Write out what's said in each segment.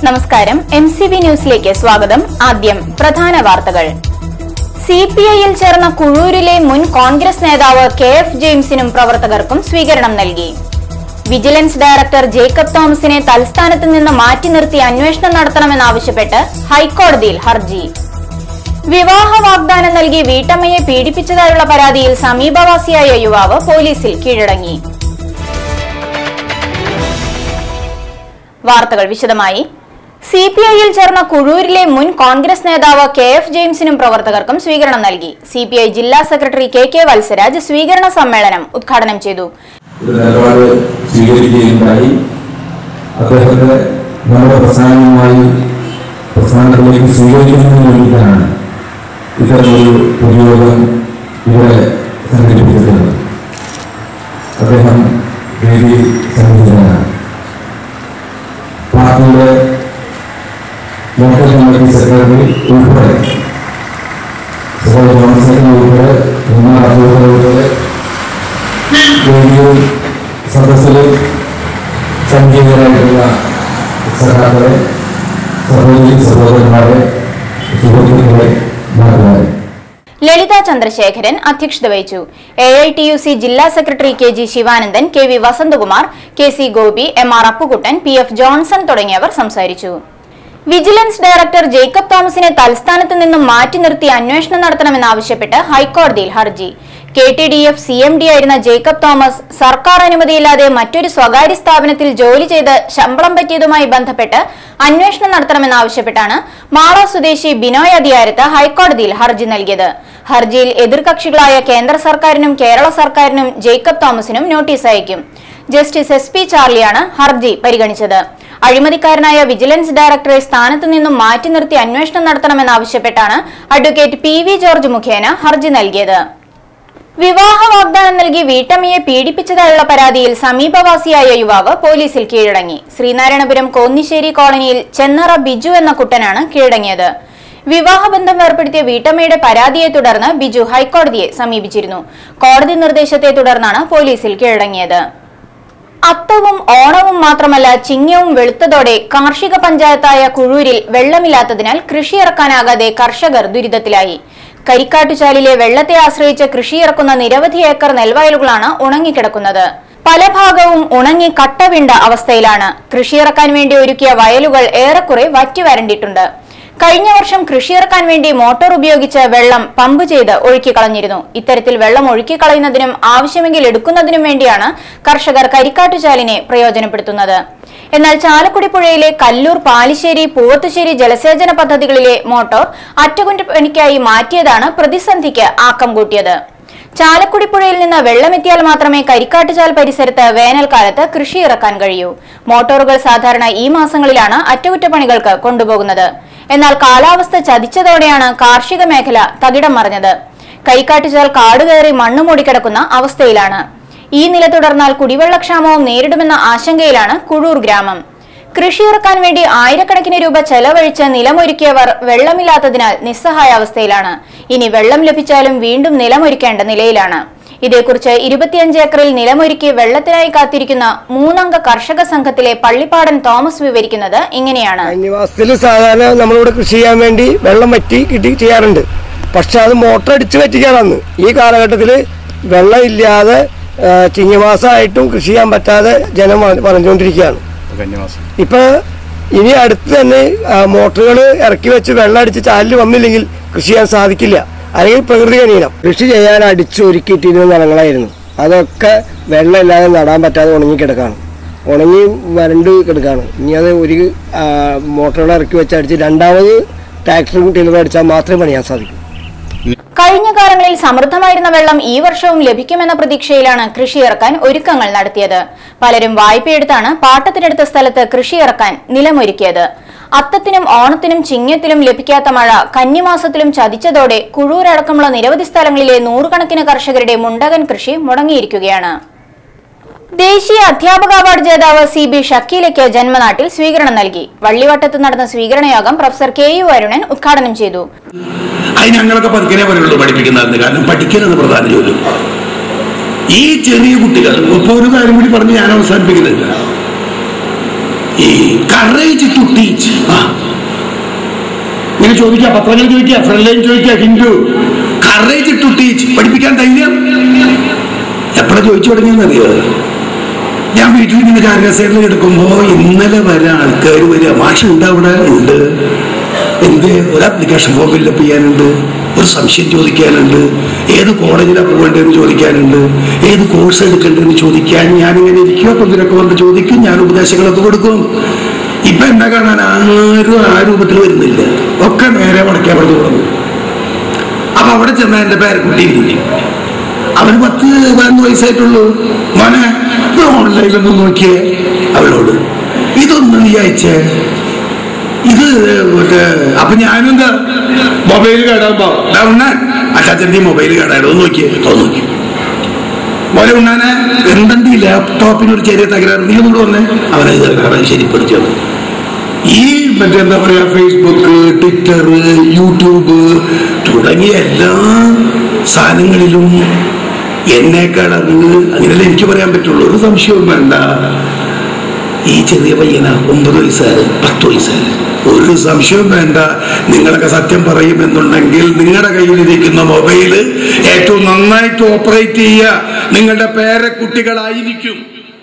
നമസ്കാരം M C B ന്യൂസിലേക്ക് സ്വാഗതം ആദ്യം പ്രധാന വാർത്തകൾ സി പി ഐയിൽ ചേർന്ന കുഴൂരിലെ മുൻ കോൺഗ്രസ് നേതാവ് കെ എഫ് ജെയിംസിനും പ്രവർത്തകർക്കും സ്വീകരണം നൽകി വിജിലൻസ് ഡയറക്ടർ ജേക്കബ് തോമസിനെ തൽസ്ഥാനത്ത് നിന്ന് മാറ്റി നിർത്തി അന്വേഷണം നടത്തണമെന്നാവശ്യപ്പെട്ട് ഹൈക്കോടതിയിൽ ഹർജി വിവാഹ വാഗ്ദാനം നൽകി വീട്ടമ്മയെ പീഡിപ്പിച്ചതായുള്ള പരാതിയിൽ സമീപവാസിയായ യുവാവ് പോലീസിൽ കീഴടങ്ങി വാർത്തകൾ വിശദമായി സി പി ഐയിൽ ചേർന്ന കുഴൂരിലെ മുൻ കോൺഗ്രസ് നേതാവ് കെ എഫ് ജെയിംസിനും പ്രവർത്തകർക്കും സ്വീകരണം നൽകി സി പി ഐ ജില്ലാ സെക്രട്ടറി കെ കെ വത്സരാജ് സ്വീകരണ സമ്മേളനം ഉദ്ഘാടനം ചെയ്തു ഒരു നിലപാട് സ്വീകരിക്കുകയുണ്ടായി അദ്ദേഹത്തെ നമ്മുടെ പ്രസ്ഥാനവുമായി പ്രസ്ഥാനത്തിലേക്ക് സ്വീകരിക്കുന്നതിന് വേണ്ടിയിട്ടാണ് ഇത്തരമൊരു പൊതുയോഗം ഇവിടെ സംഘടിപ്പിച്ചിട്ടുള്ളത് അദ്ദേഹം വേദി സംഘടിതനാണ് പാർട്ടിയുടെ ലോക്കൽ കമ്മിറ്റി സെക്രട്ടറി ഉൾപ്പെടെ സുഹൃത്ത് ജോൺ സെക്രട്ടറി ഉൾപ്പെടെ മൂന്നാർ അബൂബക്കർ ഉൾപ്പെടെ വേദിയിൽ സദസ്സിൽ സംഗീതരായിട്ടുള്ള സഹാക്കളെ സഹോദരി സഹോദരന്മാരെ സുഹൃത്തുക്കളെ നാട്ടുകാരെ ലളിത ചന്ദ്രശേഖരൻ അധ്യക്ഷത വഹിച്ചു A I T U C ജില്ലാ secretary K G Sivanandan K V Vasanthakumar K C Gopi M R Appukuttan P F Johnson തുടങ്ങിയവർ സംസാരിച്ചു വിജിലൻസ് ഡയറക്ടർ ജേക്കബ് തോമസിനെ തൽസ്ഥാനത്ത് നിന്നും മാറ്റി നിർത്തി അന്വേഷണം നടത്തണമെന്നാവശ്യപ്പെട്ട് ഹൈക്കോടതിയിൽ ഹർജി K T D F C M D ആയിരുന്ന ജേക്കബ് തോമസ് സർക്കാർ അനുമതിയില്ലാതെ മറ്റൊരു സ്വകാര്യ സ്ഥാപനത്തിൽ ജോലി ചെയ്ത് ശമ്പളം പറ്റിയതുമായി ബന്ധപ്പെട്ട് അന്വേഷണം നടത്തണമെന്നാവശ്യപ്പെട്ടാണ് മാള സ്വദേശി ബിനോയ് അധികാരത്ത് ഹൈക്കോടതിയിൽ ഹർജി നൽകിയത് ഹർജിയിൽ എതിർകക്ഷികളായ കേന്ദ്ര സർക്കാരിനും കേരള സർക്കാരിനും ജേക്കബ് തോമസിനും നോട്ടീസ് അയക്കും ജസ്റ്റിസ് എസ് പി ചാർലിയാണ് ഹർജി പരിഗണിച്ചത് അഴിമതിക്കാരനായ വിജിലൻസ് ഡയറക്ടറെ സ്ഥാനത്തു നിന്നും മാറ്റി നിർത്തി അന്വേഷണം നടത്തണമെന്നാവശ്യപ്പെട്ടാണ് അഡ്വക്കേറ്റ് പി വി ജോർജ് മുഖേന ഹർജി നൽകിയത് വിവാഹ വാഗ്ദാനം നൽകി വീട്ടമ്മയെ പീഡിപ്പിച്ചതായുള്ള പരാതിയിൽ സമീപവാസിയായ യുവാവ് പോലീസിൽ കീഴടങ്ങി ശ്രീനാരായണപുരം കോന്നിശ്ശേരി കോളനിയിൽ ചെന്നറ ബിജു എന്ന കുട്ടനാണ് കീഴടങ്ങിയത് വിവാഹബന്ധം ഏർപ്പെടുത്തിയ വീട്ടമ്മയുടെ പരാതിയെ തുടർന്ന് ബിജു ഹൈക്കോടതിയെ സമീപിച്ചിരുന്നു കോടതി നിർദ്ദേശത്തെ തുടർന്നാണ് പോലീസിൽ കീഴടങ്ങിയത് അത്തവും ഓണവും മാത്രമല്ല ചിങ്ങവും വെളുത്തതോടെ കാർഷിക പഞ്ചായത്തായ കുഴൂരിൽ വെള്ളമില്ലാത്തതിനാൽ കൃഷിയിറക്കാനാകാതെ കർഷകർ ദുരിതത്തിലായി കരിക്കാട്ടുചാലിലെ വെള്ളത്തെ ആശ്രയിച്ച് കൃഷിയിറക്കുന്ന നിരവധി ഏക്കർ നെൽവയലുകളാണ് ഉണങ്ങിക്കിടക്കുന്നത് പല ഭാഗവും ഉണങ്ങി കട്ടവിണ്ട അവസ്ഥയിലാണ് കൃഷിയിറക്കാൻ വേണ്ടി ഒരുക്കിയ വയലുകൾ ഏറെക്കുറെ വറ്റി വരണ്ടിട്ടുണ്ട് കഴിഞ്ഞ വർഷം കൃഷിയിറക്കാൻ വേണ്ടി മോട്ടോർ ഉപയോഗിച്ച് വെള്ളം പമ്പ് ചെയ്ത് ഒഴുക്കിക്കളഞ്ഞിരുന്നു ഇത്തരത്തിൽ വെള്ളം ഒഴുക്കിക്കളയുന്നതിനും ആവശ്യമെങ്കിൽ എടുക്കുന്നതിനും വേണ്ടിയാണ് കർഷകർ കരിക്കാട്ടുചാലിനെ പ്രയോജനപ്പെടുത്തുന്നത് എന്നാൽ ചാലക്കുടി പുഴയിലെ കല്ലൂർ പാലിശ്ശേരി പൂവത്തുശ്ശേരി ജലസേചന പദ്ധതികളിലെ മോട്ടോർ അറ്റകുറ്റപ്പണിക്കായി മാറ്റിയതാണ് പ്രതിസന്ധിക്ക് ആക്കം കൂട്ടിയത് ചാലക്കുടി പുഴയിൽ നിന്ന് വെള്ളമെത്തിയാൽ മാത്രമേ കരിക്കാട്ടുചാൽ പരിസരത്ത് വേനൽക്കാലത്ത് കൃഷി ഇറക്കാൻ കഴിയൂ മോട്ടോറുകൾ സാധാരണ ഈ മാസങ്ങളിലാണ് അറ്റകുറ്റപ്പണികൾക്ക് കൊണ്ടുപോകുന്നത് എന്നാൽ കാലാവസ്ഥ ചതിച്ചതോടെയാണ് കാർഷിക മേഖല തകിടം മറിഞ്ഞത് കരിക്കാട്ടുചാൽ കാടുകയറി മണ്ണ് മൂടിക്കിടക്കുന്ന അവസ്ഥയിലാണ് ഈ നില തുടർന്നാൽ കുടിവെള്ളക്ഷാമവും നേരിടുമെന്ന ആശങ്കയിലാണ് കുഴൂർ ഗ്രാമം കൃഷിയിറക്കാൻ വേണ്ടി ആയിരക്കണക്കിന് രൂപ ചെലവഴിച്ച് നിലമൊരുക്കിയവർ വെള്ളമില്ലാത്തതിനാൽ നിസ്സഹായാവസ്ഥയിലാണ് ഇനി വെള്ളം ലഭിച്ചാലും വീണ്ടും നിലമൊരുക്കേണ്ട നിലയിലാണ് ഇതേക്കുറിച്ച് ഇരുപത്തിയഞ്ച് ഏക്കറിൽ നിലമൊരുക്കി വെള്ളത്തിനായി കാത്തിരിക്കുന്ന മൂന്നംഗ കർഷക സംഘത്തിലെ പള്ളിപ്പാടൻ തോമസ് വിവരിക്കുന്നത് ഇങ്ങനെയാണ് കന്നിമാസത്തിൽ സാധാരണ നമ്മളിവിടെ കൃഷി ചെയ്യാൻ വേണ്ടി വെള്ളം വറ്റി കിട്ടി ചെയ്യാറുണ്ട് പക്ഷെ അത് മോട്ടർ അടിച്ച് വറ്റിക്കാറാണ് ഈ കാലഘട്ടത്തിൽ വെള്ളം ഇല്ലാതെ ആ, ചിങ്ങമാസമായിട്ടും കൃഷി ചെയ്യാൻ പറ്റാതെ ജനം പറ- പറഞ്ഞുകൊണ്ടിരിക്കുകയാണ് കന്നിമാസം ഇപ്പൊ ഇനി അടുത്ത് തന്നെ മോട്ടറുകൾ ഇറക്കി വെച്ച് വെള്ളം അടിച്ച് ചാലിൽ വന്നില്ലെങ്കിൽ കൃഷി ചെയ്യാൻ സാധിക്കില്ല അല്ലെങ്കിൽ പ്രകൃതി കനീനം കൃഷി ചെയ്യാൻ അടിച്ചൊരുക്കിയിട്ടിരുന്ന നിലങ്ങളായിരുന്നു അതൊക്കെ വെള്ളമില്ലാതെ നടാൻ പറ്റാതെ ഉണങ്ങിക്കിടക്കാണ് ഉണങ്ങി വരണ്ട് കിടക്കാണ് ഇനി അത് ഒരു മോട്ടറുകൾ ഇറക്കി വെച്ച് അടിച്ച് രണ്ടാമത് ട്രാക്ടറും ടില്ലറും അടിച്ചാൽ മാത്രമേ പണിയാൻ സാധിക്കൂ കഴിഞ്ഞ കാലങ്ങളിൽ സമൃദ്ധമായിരുന്ന വെള്ളം ഈ വർഷവും ലഭിക്കുമെന്ന പ്രതീക്ഷയിലാണ് കൃഷി ഇറക്കാൻ ഒരുക്കങ്ങൾ നടത്തിയത് പലരും വായ്പയെടുത്താണ് പാട്ടത്തിനെടുത്ത സ്ഥലത്ത് കൃഷി ഇറക്കാൻ നിലമൊരുക്കിയത് അത്തത്തിനും ഓണത്തിനും ചിങ്ങത്തിലും ലഭിക്കാത്ത മഴ കന്നിമാസത്തിലും ചതിച്ചതോടെ കുഴൂരടക്കമുള്ള നിരവധി സ്ഥലങ്ങളിലെ നൂറുകണക്കിന് കർഷകരുടെ മുണ്ടകൻ കൃഷി മുടങ്ങിയിരിക്കുകയാണ് ദേശീയ അധ്യാപക അവാർഡ് ജേതാവ് സി ബി ഷക്കീലയ്ക്ക് ജന്മനാട്ടിൽ സ്വീകരണം നൽകി വള്ളിവട്ടത്ത് നടന്ന സ്വീകരണ യോഗം പ്രൊഫസർ കെ യു അരുണൻ ഉദ്ഘാടനം ചെയ്തു അത് ഞങ്ങളൊക്കെ പതുക്കനെ പറയുള്ളൂ പഠിപ്പിക്കുന്നതെന്ന് കാരണം പഠിക്കലെന്ന് പ്രധാന ജോലി ഈ ചെറിയ കുട്ടികൾ ഇപ്പൊ ഒരു കാര്യം കൂടി പറഞ്ഞ് ഞാൻ അവസാനിപ്പിക്കുന്നില്ല ഈ കറേജ് ടു ടീച്ച് ഇങ്ങനെ ചോദിക്കാം പത്രങ്ങൾ ചോദിക്കാം ഫ്രണ്ട് ലൈൻ ചോദിക്കാം ഹിന്ദു കറേജ് ടു ടീച്ച് പഠിപ്പിക്കാൻ ധൈര്യം എപ്പോഴാ ചോദിച്ചു തുടങ്ങിയെന്നറിയോ ഞാൻ വീട്ടിൽ ഇങ്ങനെ കാർഗസേറിൽ എടുക്കുമ്പോ ഇന്നലെ വരെ ആൾക്കാർ വരിക മാഷ ഉണ്ട് അവിടെ ഉണ്ട് എന്ത് ഒരു ആപ്ലിക്കേഷൻ ഫോം ഫില്ലപ്പ് ചെയ്യാനുണ്ട് ഒരു സംശയം ചോദിക്കാനുണ്ട് ഏത് കോളേജിലാണ് പോകേണ്ടതെന്ന് ചോദിക്കാനുണ്ട് ഏത് കോഴ്സ് എടുക്കേണ്ടതെന്ന് ചോദിക്കാൻ ഞാനിങ്ങനെ ഇരിക്കും അപ്പം ഇതിനൊക്കെ വന്ന് ചോദിക്കും ഞാൻ ഉപദേശങ്ങളൊക്കെ കൊടുക്കും ഇപ്പൊ എന്താ കാണാൻ ആരും ആ രൂപത്തിൽ വരുന്നില്ല ഒക്കെ നേരെ വടക്കേ പറഞ്ഞു തുടങ്ങും അപ്പൊ അവിടെ ചെന്ന എന്റെ പേരക്കുട്ടി ഇരിക്കും അവന് പത്ത് പതിനൊന്ന് വയസ്സായിട്ടുള്ളൂ മോനെ ഇത് ഓൺലൈനിലൊന്ന് നോക്കിയേ അവളോട് ഇതൊന്ന് നീ അയച്ചേ ഇത് മറ്റേ അപ്പൊ ഞാനും എന്താ മൊബൈൽ കേടാകുമ്പോ ഉണ്ണാൻ അച്ചാച്ചന്റെ മൊബൈൽ കേടായിടോ നോക്കിയേ അത് നോക്കി മോനെ ഉണ്ണാനെ എന്തെങ്കിലും ഈ ലാപ്ടോപ്പിന് ഒരു ചെറിയ തകരാറ് നീ ഒന്നുകൂടെ വന്നേ അവനെ ഇത് തകരാറ് ശരിപ്പെടുത്തി വന്നു ഈ മറ്റെന്താ പറയാ ഫേസ്ബുക്ക് ട്വിറ്റർ യൂട്യൂബ് തുടങ്ങിയ എല്ലാ സാധനങ്ങളിലും എന്നേക്കാൾ അറിവ് അങ്ങനെയല്ല എനിക്ക് പറയാൻ പറ്റുള്ളൂ ഒരു സംശയവും വേണ്ട ഈ ചെറിയ പയ്യന ഒമ്പത് വയസ്സുകാരൻ പത്ത് വയസ്സുകാരൻ ഒരു സംശയവും വേണ്ട നിങ്ങളൊക്കെ സത്യം പറയുമെന്നുണ്ടെങ്കിൽ നിങ്ങളുടെ കയ്യിലിരിക്കുന്ന മൊബൈല് ഏറ്റവും നന്നായിട്ട് ഓപ്പറേറ്റ് ചെയ്യുക നിങ്ങളുടെ പേരക്കുട്ടികളായിരിക്കും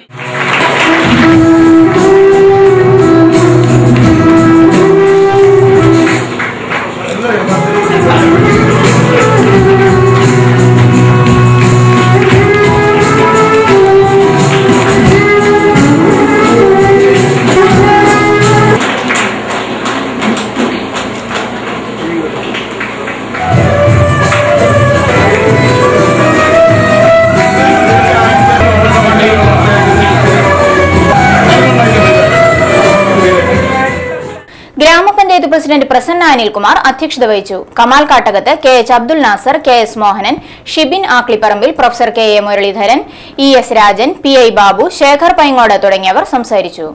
ഗ്രാമപഞ്ചായത്ത് പ്രസിഡന്റ് പ്രസന്ന അനിൽകുമാർ അധ്യക്ഷത വഹിച്ചു Kamal Kattakath K H Abdul Nasar K S Mohanan Shibin Aklipparambil professor K A Muraleedharan E S Rajan P I Babu Sekhar Paingode തുടങ്ങിയവർ സംസാരിച്ചു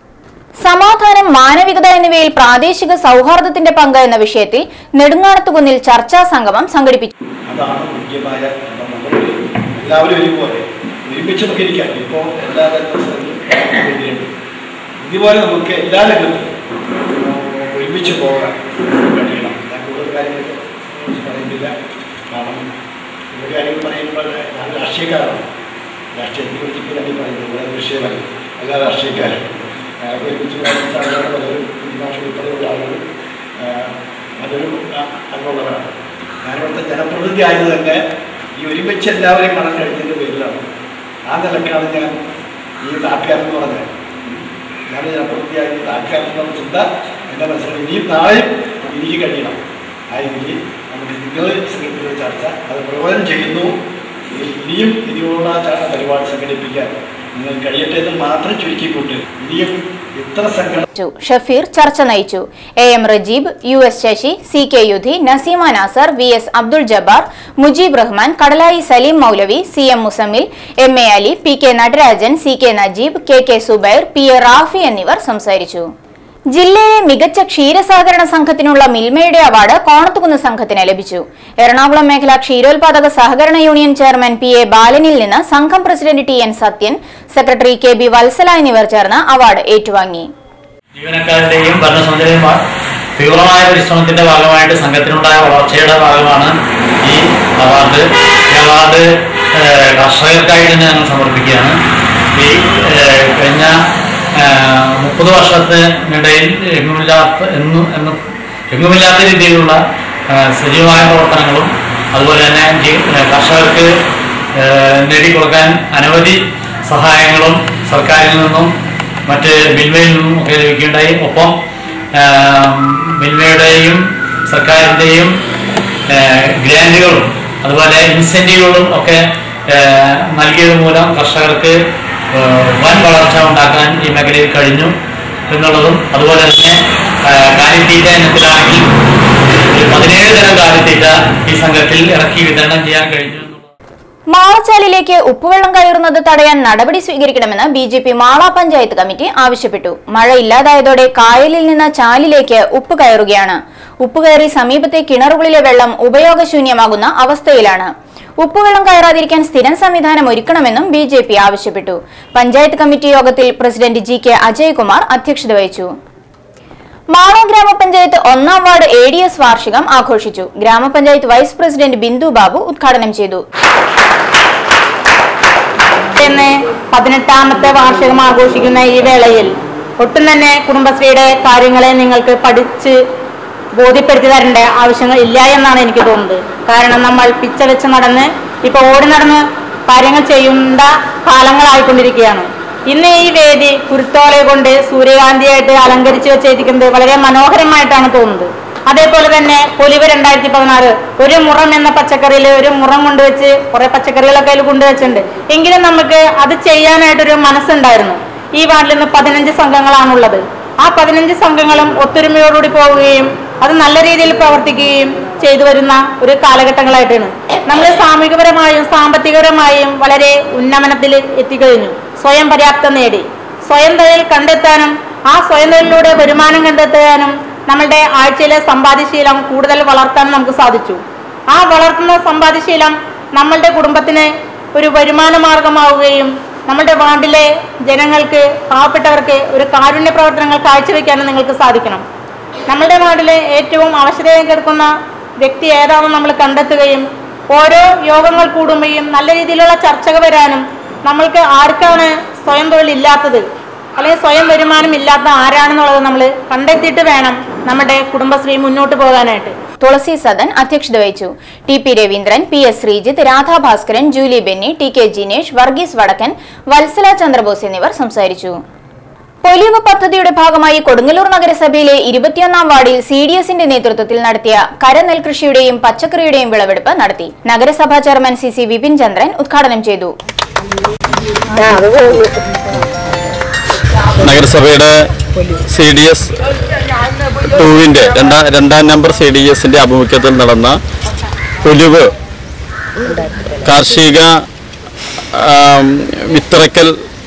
സമാധാനം മാനവികത എന്നിവയിൽ പ്രാദേശിക സൗഹാർദ്ദത്തിന്റെ പങ്ക് എന്ന വിഷയത്തിൽ നെടുങ്ങാണത്തുകുന്നിൽ ചർച്ചാ സംഗമം സംഘടിപ്പിച്ചു അതാണ് മുഖ്യമായ നമ്മൾ എല്ലാവരും ഒരുപോലെ ഒരുമിച്ച് നമുക്ക് ഇരിക്കാം ഇപ്പോൾ എല്ലാ തരത്തിലും വേദിയുണ്ട്. ഇതുപോലെ നമുക്ക് എല്ലാ രംഗത്തും ഒരുമിച്ച് പോകാൻ കഴിയണം ഞാൻ കൂടുതൽ കാര്യങ്ങൾ കുറിച്ച് പറയുന്നില്ല കാരണം ഒരു കാര്യങ്ങൾ പറയുമ്പോൾ ഞാൻ രാഷ്ട്രീയക്കാരാണ് രാഷ്ട്രീയത്തെ കുറിച്ച് ഇപ്പോൾ തന്നെ പറയുന്നത് വേറെ വിഷയമല്ല എല്ലാ രാഷ്ട്രീയക്കാരും ആ, ഒരുമിച്ച് ചർച്ചകൾ പലരും ഭാഷ ഉൾപ്പെടെയുള്ള ആളുകൾ ആ, അതൊരു അങ്ങുള്ളവരാണ് ഞാനിവിടുത്തെ ജനപ്രതിനിധി ആയത് തന്നെ ഈ ഒരുമിച്ച് എല്ലാവരെയും കാണാൻ കഴിഞ്ഞതിൻ്റെ പേരിലാണ് ആ നിലക്കാണ് ഞാൻ ഈ നാട്ടുകാരൻ എന്ന് പറഞ്ഞത് ഞാൻ ജനപ്രതിനിധിയായി നാട്ടുകാരൻ എന്നുള്ള ചിന്ത എൻ്റെ മനസ്സിൽ ഇനിയും നാളെയും എനിക്ക് കഴിയണം ആ രീതിയിൽ നമുക്ക് നിങ്ങൾ സംഘടിപ്പിച്ച ചർച്ച അത് പ്രയോജനം ചെയ്യുന്നു ഇനിയും ഇനിയുള്ള ച- പരിപാടി സംഘടിപ്പിക്കാൻ നിങ്ങൾ കഴിയട്ടെ എന്ന് മാത്രം ചുരുക്കിക്കൊണ്ട് ഇനിയും ഇത്ര സംഘടന ു. ഷഫീർ ചർച്ച നയിച്ചു A M Rajeeb U S Sasi C K Yudhi Naseema Nasar V S Abdul Jabbar Mujeeb Rahman Kadalayi Saleem Moulavi C M Muzammil M A Ali P K Natarajan C K Najeeb K K Zubair P A Rafi എന്നിവർ സംസാരിച്ചു ജില്ലയിലെ മികച്ച ക്ഷീരസഹകരണ സംഘത്തിനുള്ള മിൽമയുടെ അവാർഡ് കോണത്തുകുന്ന് സംഘത്തിന് ലഭിച്ചു എറണാകുളം മേഖല ക്ഷീരോത്പാദക സഹകരണ യൂണിയൻ ചെയർമാൻ പി എ ബാലനിൽ നിന്ന് സംഘം president T N Sathyan secretary K B Valsala എന്നിവർ ചേർന്ന് അവാർഡ് ഏറ്റുവാങ്ങി ജീവനക്കാരുടെയും ഭരണസമിതിയുടെയും ഭാ- തീവ്രമായ പരിശ്രമത്തിന്റെ ഭാഗമായിട്ട് സംഘത്തിനുണ്ടായ വളർച്ചയുടെ ഭാഗമാണ് ഈ അവാർഡ് ഈ അവാർഡ് ഏഹ്, കർഷകർക്കായി തന്നെ ഞങ്ങൾ സമർപ്പിക്കുകയാണ് ഈ ഏഹ്, കഴിഞ്ഞ മുപ്പത് വർഷത്തിനിടയിൽ എങ്ങുമില്ലാത്ത എന്നും എന്നും എങ്ങുമില്ലാത്ത രീതിയിലുള്ള ഏഹ്, സജീവമായ പ്രവർത്തനങ്ങളും അതുപോലെ തന്നെ ജി- ഏഹ്, കർഷകർക്ക് ഏഹ്, നേടിക്കൊടുക്കാൻ അനവധി സഹായങ്ങളും സർക്കാരിൽ നിന്നും മറ്റ് മിൽമയിൽ നിന്നും ഒക്കെ ലഭിക്കുകയുണ്ടായി ഒപ്പം ആം, മിൽമയുടെയും സർക്കാരിൻ്റെയും ഗ്രാൻഡുകളും അതുപോലെ ഇൻസെൻറ്റീവുകളും ഒക്കെ ആ, നൽകിയത് മൂലം കർഷകർക്ക് ആ, വൻ വളർച്ച ഉണ്ടാക്കാൻ ഈ മേഖലയിൽ കഴിഞ്ഞു എന്നുള്ളതും അതുപോലെ തന്നെ ആ, കാലിത്തീറ്റ ഇനത്തിലാണെങ്കിൽ ഒരു പതിനേഴ് തരം കാലിത്തീറ്റ ഈ സംഘത്തിൽ ഇറക്കി വിതരണം ചെയ്യാൻ കഴിഞ്ഞു എന്നുള്ളത് മാളച്ചാലിലേക്ക് ഉപ്പുവെള്ളം കയറുന്നത് തടയാൻ നടപടി സ്വീകരിക്കണമെന്ന് B J P Mala panchayat committee ആവശ്യപ്പെട്ടു മഴ ഇല്ലാതായതോടെ കായലിൽ നിന്ന് ചാലിലേക്ക് ഉപ്പ് കയറുകയാണ് ഉപ്പ് കയറി സമീപത്തെ കിണറുകളിലെ വെള്ളം ഉപയോഗശൂന്യമാകുന്ന അവസ്ഥയിലാണ് ഉപ്പുവെള്ളം കയറാതിരിക്കാൻ സ്ഥിരം സംവിധാനം ഒരുക്കണമെന്നും ബി ജെ പി ആവശ്യപ്പെട്ടു പഞ്ചായത്ത് കമ്മിറ്റി യോഗത്തിൽ പ്രസിഡന്റ് ജി കെ അജയ്കുമാർ അധ്യക്ഷത വഹിച്ചു മാളോ ഗ്രാമപഞ്ചായത്ത് ഒന്നാം വാർഡ് എ ഡി എസ് വാർഷികം ആഘോഷിച്ചു ഗ്രാമപഞ്ചായത്ത് വൈസ് പ്രസിഡന്റ് ബിന്ദു ബാബു ഉദ്ഘാടനം ചെയ്തു ഇന്ന് പതിനെട്ടാമത്തെ വാർഷികം ആഘോഷിക്കുന്ന ഈ വേളയിൽ ഒട്ടും തന്നെ കുടുംബശ്രീയുടെ കാര്യങ്ങളെ നിങ്ങൾക്ക് പഠിച്ച് ബോധ്യപ്പെടുത്തി തരേണ്ട ആവശ്യങ്ങൾ ഇല്ല എന്നാണ് എനിക്ക് തോന്നുന്നത് കാരണം നമ്മൾ പിച്ച വെച്ച് നടന്ന് ഇപ്പൊ ഓടി നടന്ന് കാര്യങ്ങൾ ചെയ്യേണ്ട കാലങ്ങളായിക്കൊണ്ടിരിക്കുകയാണ് ഇന്ന് ഈ വേദി കുരുത്തോളെ കൊണ്ട് സൂര്യകാന്തിയായിട്ട് അലങ്കരിച്ച് വെച്ചിരിക്കുന്നത് വളരെ മനോഹരമായിട്ടാണ് തോന്നുന്നത് അതേപോലെ തന്നെ പൊലിവ് രണ്ടായിരത്തി പതിനാറ് ഒരു മുറം എന്ന പച്ചക്കറിയിൽ ഒരു മുറം കൊണ്ടുവച്ച് കുറെ പച്ചക്കറികളൊക്കെ അതിൽ കൊണ്ടുവച്ചിട്ടുണ്ട് എങ്കിലും നമുക്ക് അത് ചെയ്യാനായിട്ടൊരു മനസ്സുണ്ടായിരുന്നു ഈ വാർഡിൽ നിന്ന് പതിനഞ്ച് സംഘങ്ങളാണുള്ളത് ആ പതിനഞ്ച് സംഘങ്ങളും ഒത്തൊരുമയോടുകൂടി പോവുകയും അത് നല്ല രീതിയിൽ പ്രവർത്തിക്കുകയും ചെയ്തു വരുന്ന ഒരു കാലഘട്ടങ്ങളായിട്ടാണ് നമ്മൾ സാമൂഹികപരമായും സാമ്പത്തികപരമായും വളരെ ഉന്നമനത്തിൽ എത്തിക്കഴിഞ്ഞു സ്വയം പര്യാപ്തം നേടി സ്വയം തൊഴിൽ കണ്ടെത്താനും ആ സ്വയം തൊഴിലിലൂടെ വരുമാനം കണ്ടെത്താനും നമ്മളുടെ ആഴ്ചയിലെ സമ്പാദ്യശീലം കൂടുതൽ വളർത്താൻ നമുക്ക് സാധിച്ചു ആ വളർത്തുന്ന സമ്പാദ്യശീലം നമ്മളുടെ കുടുംബത്തിന് ഒരു വരുമാന മാർഗമാവുകയും നമ്മുടെ വാർഡിലെ ജനങ്ങൾക്ക് പാവപ്പെട്ടവർക്ക് ഒരു കാരുണ്യ പ്രവർത്തനങ്ങൾ കാഴ്ചവെക്കാനും നിങ്ങൾക്ക് സാധിക്കണം നമ്മുടെ വാർഡിലെ ഏറ്റവും അവശതയിൽ കിടക്കുന്ന വ്യക്തി ഏതാണെന്ന് നമ്മൾ കണ്ടെത്തുകയും ഓരോ യോഗങ്ങൾ കൂടുമ്പോഴും നല്ല രീതിയിലുള്ള ചർച്ചകൾ വരാനും നമ്മൾക്ക് ആർക്കാണ് സ്വയം തൊഴിൽ ഇല്ലാത്തത് അല്ലെങ്കിൽ സ്വയം വരുമാനം ഇല്ലാത്ത ആരാണെന്നുള്ളത് നമ്മൾ കണ്ടെത്തിയിട്ട് വേണം നമ്മുടെ കുടുംബശ്രീ മുന്നോട്ട് പോകാനായിട്ട് തുളസി സദൻ അധ്യക്ഷത വഹിച്ചു T P Raveendran P S Sreejith Radhabhaskaran Julie Benny T K Jinesh Varghese Vadakkan Valsala Chandrabose എന്നിവർ സംസാരിച്ചു പൊലിവ് പദ്ധതിയുടെ ഭാഗമായി കൊടുങ്ങല്ലൂർ നഗരസഭയിലെ ഇരുപത്തിയൊന്നാം വാർഡിൽ സി ഡി എസിന്റെ നേതൃത്വത്തിൽ നടത്തിയ കരനെൽകൃഷിയുടെയും പച്ചക്കറിയുടെയും വിളവെടുപ്പ് നടത്തി നഗരസഭാ chairman C C Vipin Chandran ഉദ്ഘാടനം ചെയ്തു നഗരസഭയുടെ സി ഡി എസ് ടൂവിൻ്റെ രണ്ടാം രണ്ടാം നമ്പർ സി ഡി എസിൻ്റെ ആഭിമുഖ്യത്തിൽ നടന്ന പുലിവ് കാർഷിക ആം, വിത്തിറക്കൽ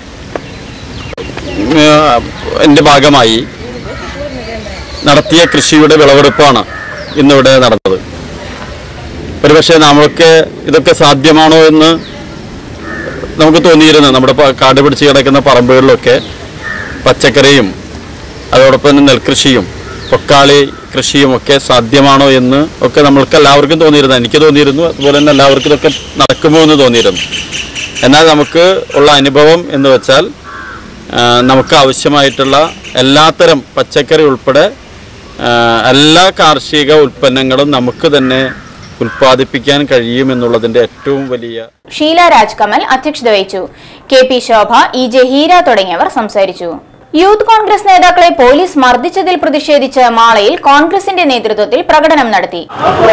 എൻ്റെ ഭാഗമായി നടത്തിയ കൃഷിയുടെ വിളവെടുപ്പാണ് ഇന്നിവിടെ നടന്നത് ഒരുപക്ഷെ നമുക്ക് ഇതൊക്കെ സാധ്യമാണോ എന്ന് നമുക്ക് തോന്നിയിരുന്നു നമ്മുടെ പ- കാട് പിടിച്ച് കിടക്കുന്ന പറമ്പുകളിലൊക്കെ പച്ചക്കറിയും അതോടൊപ്പം തന്നെ നെൽകൃഷിയും പൊക്കാളി കൃഷിയും ഒക്കെ സാധ്യമാണോ എന്ന് ഒക്കെ നമ്മൾക്ക് എല്ലാവർക്കും തോന്നിയിരുന്നു എനിക്ക് തോന്നിയിരുന്നു അതുപോലെ തന്നെ എല്ലാവർക്കും ഇതൊക്കെ നടക്കുമോ എന്ന് തോന്നിയിരുന്നു എന്നാൽ നമുക്ക് ഉള്ള അനുഭവം എന്ന് വെച്ചാൽ ആ, നമുക്ക് ആവശ്യമായിട്ടുള്ള എല്ലാത്തരം പച്ചക്കറി ഉൾപ്പെടെ ആ, എല്ലാ കാർഷിക ഉൽപ്പന്നങ്ങളും നമുക്ക് തന്നെ ഉൽപ്പാദിപ്പിക്കാൻ കഴിയുമെന്നുള്ളതിൻ്റെ ഏറ്റവും വലിയ ഷീല രാജ് കമൽ അധ്യക്ഷത വഹിച്ചു K P Shobha E J Heera തുടങ്ങിയവർ സംസാരിച്ചു യൂത്ത് കോൺഗ്രസ് നേതാക്കളെ പോലീസ് മർദ്ദിച്ചതിൽ പ്രതിഷേധിച്ച് മാളയിൽ കോൺഗ്രസിന്റെ നേതൃത്വത്തിൽ പ്രകടനം നടത്തി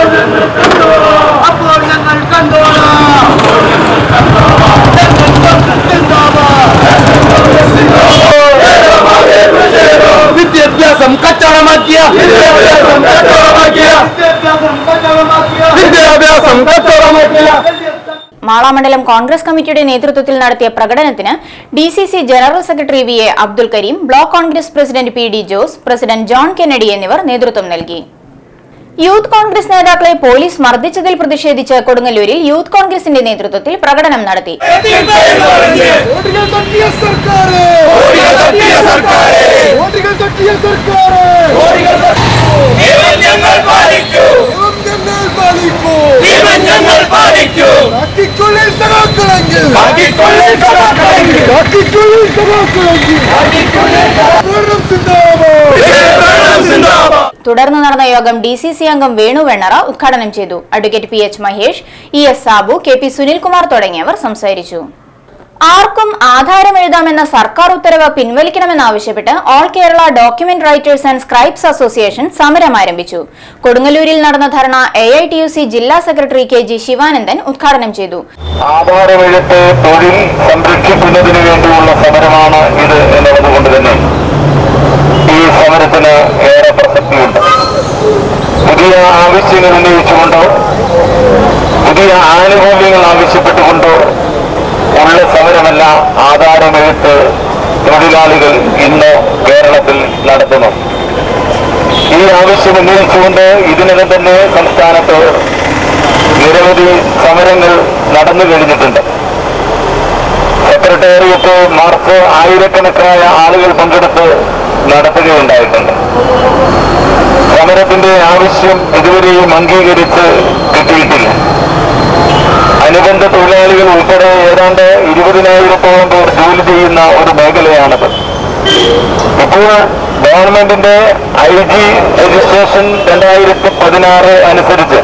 വിദ്യാഭ്യാസം കച്ചവടമാക്കിയ വിദ്യാഭ്യാസം കച്ചവടമാക്കിയ മാള മണ്ഡലം കോൺഗ്രസ് കമ്മിറ്റിയുടെ നേതൃത്വത്തിൽ നടത്തിയ പ്രകടനത്തിന് D C C general secretary V A Abdul Kareem block Congress president P D Jose president John Kennedy എന്നിവർ നേതൃത്വം നൽകി യൂത്ത് കോൺഗ്രസ് നേതാക്കളെ പോലീസ് മർദ്ദിച്ചതിൽ പ്രതിഷേധിച്ച് കൊടുങ്ങല്ലൂരിൽ യൂത്ത് കോൺഗ്രസിന്റെ നേതൃത്വത്തിൽ പ്രകടനം നടത്തി ഓടികൾ തട്ടിയ സർക്കാർ ഓടികൾ തട്ടിയ സർക്കാർ ഓടികൾ തട്ടിയ സർക്കാർ ഞങ്ങൾ പാലിക്കൂ ഞങ്ങൾ പാലിക്കൂ ഞങ്ങൾ പാലിക്കൂ കാക്കിക്കൊള്ളിൽ സഖാക്കളെങ്കിൽ കാക്കിക്കൊള്ളിൽ സഖാക്കളെങ്കിൽ കാക്കിക്കൊള്ളിൽ സഖാക്കളെങ്കിൽ ഭരണം സിന്ദാബാദ് സിന്ദാബാദ് തുടർന്ന് നടന്ന യോഗം ഡി സി സി അംഗം വേണു വെണ്ണറ ഉദ്ഘാടനം ചെയ്തു advocate P H Mahesh E S Sabu K P Sunilkumar തുടങ്ങിയവർ സംസാരിച്ചു ആർക്കും ആധാരം എഴുതാമെന്ന സർക്കാർ ഉത്തരവ് പിൻവലിക്കണമെന്നാവശ്യപ്പെട്ട് all Kerala document writers and scribes association സമരം ആരംഭിച്ചു കൊടുങ്ങല്ലൂരിൽ നടന്ന ധർണ A I T U C ജില്ലാ സെക്രട്ടറി കെ ജി ശിവാനന്ദൻ ഉദ്ഘാടനം ചെയ്തു ആധാരമെഴുത്ത് തൊഴിൽ സംരക്ഷിക്കുന്നതിന് വേണ്ടിയുള്ള സമരമാണ് ഇത് എന്നുള്ളത് കൊണ്ട് തന്നെ ഈ സമരത്തിന് ഏറെ പ്രസക്തിയുണ്ട് പുതിയ ആവശ്യങ്ങൾ ഉന്നയിച്ചുകൊണ്ടോ പുതിയ ആനുകൂല്യങ്ങൾ ആവശ്യപ്പെട്ടുകൊണ്ടോ ഉള്ള സമരമല്ല ആധാരമെഴുത്ത് തൊഴിലാളികൾ ഇന്ന് കേരളത്തിൽ നടത്തുന്നു ഈ ആവശ്യം ഉന്നയിച്ചുകൊണ്ട് ഇതിനകം തന്നെ സംസ്ഥാനത്ത് നിരവധി സമരങ്ങൾ നടന്നു കഴിഞ്ഞിട്ടുണ്ട് സെക്രട്ടേറിയറ്റ് മാർച്ച് ആയിരക്കണക്കായ ആളുകൾ പങ്കെടുത്ത് നടത്തുകയുണ്ടായിട്ടുണ്ട് സമരത്തിന്റെ ആവശ്യം ഇതുവരെയും അംഗീകരിച്ച് കിട്ടിയിട്ടില്ല അനുബന്ധ തൊഴിലാളികൾ ഉൾപ്പെടെ ഏതാണ്ട് ഇരുപതിനായിരത്തോളം പേർ ജോലി ചെയ്യുന്ന ഒരു മേഖലയാണത് ഇപ്പോൾ ഗവൺമെന്റിന്റെ ഐ ജി രജിസ്ട്രേഷൻ രണ്ടായിരത്തി പതിനാറ് അനുസരിച്ച്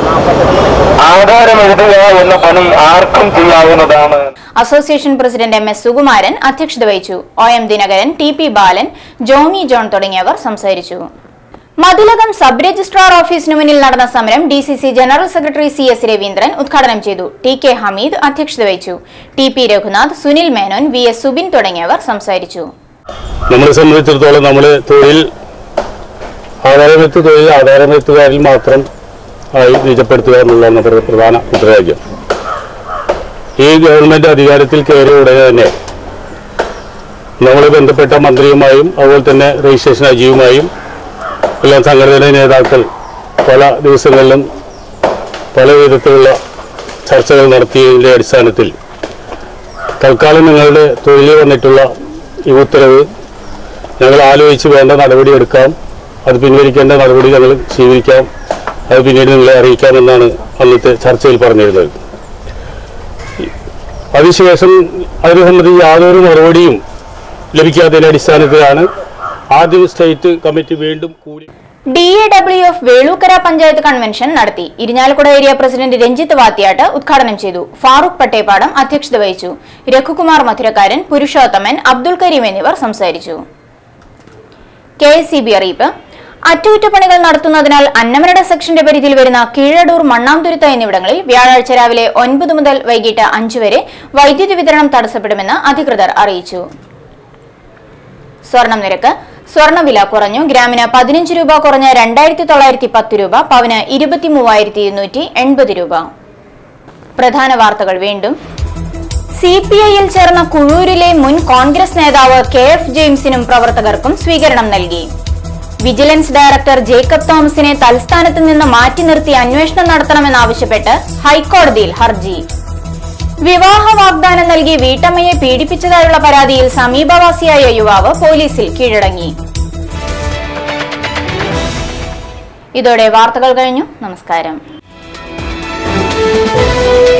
ആധാരം എഴുതുക എന്ന പണി ആർക്കും ചെയ്യാവുന്നതാണ് association president M S Sukumaran അധ്യക്ഷത വഹിച്ചു O M Dinakaran T P Balan Jomy John തുടങ്ങിയവർ സംസാരിച്ചു മതിലകം സബ് രജിസ്ട്രാർ ഓഫീസിന് മുന്നിൽ നടന്ന സമരം D C C general secretary C S Raveendran ഉദ്ഘാടനം ചെയ്തു ടി കെ ഹമീദ് അധ്യക്ഷത വഹിച്ചു T P Raghunath Sunil Menon V S Subin തുടങ്ങിയവർ സംസാരിച്ചു നമ്മളെ സംബന്ധിച്ചിടത്തോളം നമ്മൾ തൊഴിൽ ആധാരമെത്ത് തൊഴിൽ ആധാരമെത്തുകാരിൽ മാത്രം ആയി നിജപ്പെടുത്തുക എന്നുള്ളതാണ് നമ്മുടെ പ്രധാന മുദ്രാവാക്യം ഈ ഗവൺമെന്റ് അധികാരത്തിൽ കയറിയ ഉടനെ തന്നെ നമ്മൾ ബന്ധപ്പെട്ട മന്ത്രിയുമായും അതുപോലെ തന്നെ രജിസ്ട്രേഷൻ അജിയുമായും എല്ലാം സംഘടനയിലെ നേതാക്കൾ പല ദിവസങ്ങളിലും പല വിധത്തിലുള്ള ചർച്ചകൾ നടത്തിയതിൻ്റെ അടിസ്ഥാനത്തിൽ തൽക്കാലം നിങ്ങളുടെ തൊഴിലിൽ വന്നിട്ടുള്ള ഈ ഉത്തരവ് ഞങ്ങൾ ആലോചിച്ച് വേണ്ട നടപടി എടുക്കാം അത് പിൻവലിക്കേണ്ട നടപടി ഞങ്ങൾ സ്വീകരിക്കാം അത് പിന്നീട് നിങ്ങളെ അറിയിക്കാമെന്നാണ് അന്നത്തെ ചർച്ചയിൽ പറഞ്ഞിരുന്നത് അതിനുശേഷം അതിനെ സംബന്ധിച്ച് യാതൊരു നടപടിയും ലഭിക്കാത്തതിന്റെ അടിസ്ഥാനത്തിലാണ് ആദ്യം സ്റ്റേറ്റ് കമ്മിറ്റി വീണ്ടും കൂടി D A W F Velookkara panchayat convention നടത്തി ഇരിഞ്ഞാലക്കുട ഏരിയ പ്രസിഡന്റ് രഞ്ജിത്ത് വാത്തിയാട്ട് ഉദ്ഘാടനം ചെയ്തു ഫാറൂഖ് പട്ടേപ്പാടം അധ്യക്ഷത വഹിച്ചു രഘുകുമാർ മധുരക്കാരൻ പുരുഷോത്തമൻ അബ്ദുൾ കരീം എന്നിവർ സംസാരിച്ചു കെ എസ് സി ബി അറിയിപ്പ് അറ്റകുറ്റപ്പണികൾ നടത്തുന്നതിനാൽ അന്നമനട സെക്ഷന്റെ പരിധിയിൽ വരുന്ന കീഴടൂർ മണ്ണാംതുരുത്ത എന്നിവിടങ്ങളിൽ വ്യാഴാഴ്ച രാവിലെ ഒൻപത് മുതൽ വൈകിട്ട് അഞ്ച് വരെ വൈദ്യുതി വിതരണം തടസ്സപ്പെടുമെന്ന് അധികൃതർ അറിയിച്ചു സ്വർണം നിരക്ക് സ്വർണ്ണവില കുറഞ്ഞു ഗ്രാമിന് പതിനഞ്ച് രൂപ കുറഞ്ഞ് രണ്ടായിരത്തി തൊള്ളായിരത്തി പത്ത് രൂപ പവന് ഇരുപത്തി മൂവായിരത്തി ഇരുന്നൂറ്റി എൺപത് രൂപ പ്രധാന വാർത്തകൾ വീണ്ടും സി പി ഐയിൽ ചേർന്ന കുഴൂരിലെ മുൻ കോൺഗ്രസ് നേതാവ് കെ എഫ് ജെയിംസിനും പ്രവർത്തകർക്കും സ്വീകരണം നൽകി വിജിലൻസ് ഡയറക്ടർ ജേക്കബ് തോമസിനെ തൽസ്ഥാനത്ത് നിന്ന് മാറ്റി നിർത്തി അന്വേഷണം നടത്തണമെന്നാവശ്യപ്പെട്ട് ഹൈക്കോടതിയിൽ ഹർജി വിവാഹ വാഗ്ദാനം നൽകി വീട്ടമ്മയെ പീഡിപ്പിച്ചതായുള്ള പരാതിയിൽ സമീപവാസിയായ യുവാവ് പോലീസിൽ കീഴടങ്ങി ഇതോടെ വാർത്തകൾ കഴിഞ്ഞു നമസ്കാരം